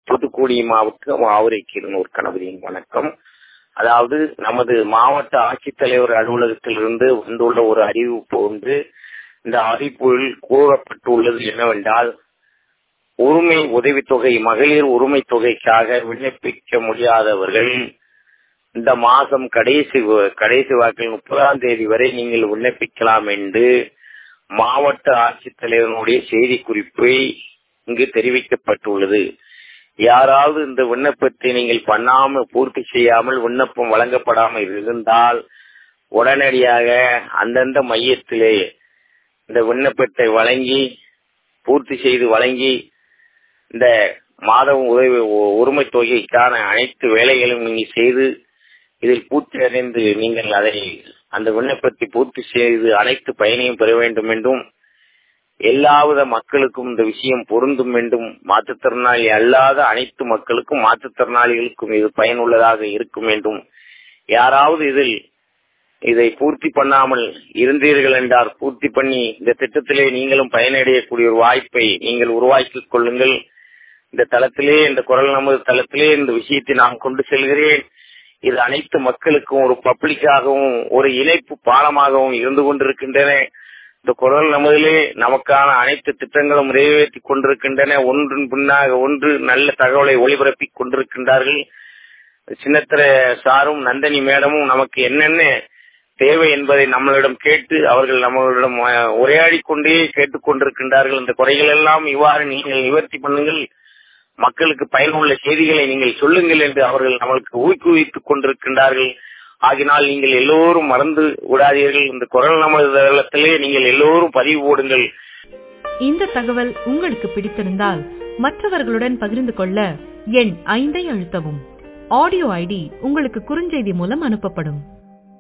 தூத்துக்குடி மாவட்டம் ஆவரைக்கீரனூர் கணபதியின் வணக்கம் அதாவது நமது மாவட்ட ஆட்சித்தலைவர் அலுவலகத்திலிருந்து வந்துள்ள ஒரு அறிவிப்பு ஒன்று இந்த அறிவிப்பில் கூறப்பட்டுள்ளது என்னவென்றால் உரிமை உதவித்தொகை மகளிர் உரிமை தொகைக்காக விண்ணப்பிக்க முடியாதவர்கள் இந்த மாதம் கடைசி கடைசி வாக்கில் முப்பதாம் தேதி வரை நீங்கள் விண்ணப்பிக்கலாம் என்று மாவட்ட ஆட்சித்தலைவனுடைய செய்தி குறிப்பை இங்கு தெரிவிக்கப்பட்டுள்ளது யாராவது இந்த விண்ணப்பத்தை நீங்கள் பண்ணாமல் பூர்த்தி செய்யாமல் விண்ணப்பம் வழங்கப்படாமல் இருந்தால் உடனடியாக அந்தந்த மையத்திலே இந்த விண்ணப்பத்தை வழங்கி பூர்த்தி செய்து வழங்கி இந்த மாதம் உதவி உரிமை தொகைக்கான அனைத்து வேலைகளும் நீங்கள் செய்து இதில் பூர்த்தி அடைந்து நீங்கள் அதை அந்த விண்ணப்பத்தை பூர்த்தி செய்து அனைத்து பயனையும் பெற வேண்டும் என்றும் எல்லாவித மக்களுக்கும் இந்த விஷயம் பொருந்தும் என்றும் மாற்றுத்திறனாளி அல்லாத அனைத்து மக்களுக்கும் மாற்றுத்திறனாளிகளுக்கும் இது பயனுள்ளதாக இருக்கும் என்றும் யாராவது இதில் இதை பூர்த்தி பண்ணாமல் இருந்தீர்கள் என்றால் பூர்த்தி பண்ணி இந்த திட்டத்திலே நீங்களும் பயனடையக்கூடிய ஒரு வாய்ப்பை நீங்கள் உருவாக்கிக் கொள்ளுங்கள் இந்த தளத்திலே இந்த குரல் நமது தளத்திலே இந்த விஷயத்தை நான் கொண்டு செல்கிறேன் இது அனைத்து மக்களுக்கும் ஒரு பப்ளிக்காகவும் ஒரு இணைப்பு பாலமாகவும் இருந்து கொண்டிருக்கின்றன இந்த குரல் நமதிலே நமக்கான அனைத்து திட்டங்களும் நிறைவேற்றி கொண்டிருக்கின்றன ஒன்றின் பின்னாக ஒன்று நல்ல தகவலை ஒளிபரப்பிக் கொண்டிருக்கின்றார்கள் சின்னத்திர சாரும் நந்தனி மேடமும் நமக்கு என்னென்ன தேவை என்பதை நம்மளிடம் கேட்டு அவர்கள் நம்மளிடம் உரையாடி கொண்டே கேட்டுக் கொண்டிருக்கின்றார்கள் இந்த குறைகள் எல்லாம் இவ்வாறு நீங்கள் நிவர்த்தி பண்ணுங்கள் மக்களுக்கு பயனுள்ள செய்திகளை நீங்கள் சொல்லுங்கள் என்று அவர்கள் நம்மளுக்கு ஊக்குவித்துக் கொண்டிருக்கின்றார்கள் ஆகினால் நீங்கள் எல்லோரும் மறந்து விடாதீர்கள் இந்த குரல் நமது தளத்திலே நீங்கள் எல்லோரும் பதிவு போடுங்கள் இந்த தகவல் உங்களுக்கு பிடித்திருந்தால் மற்றவர்களுடன் பகிர்ந்து கொள்ள எண் ஐந்தை அழுத்தவும் ஆடியோ ஐடி உங்களுக்கு குறுஞ்செய்தி மூலம் அனுப்பப்படும்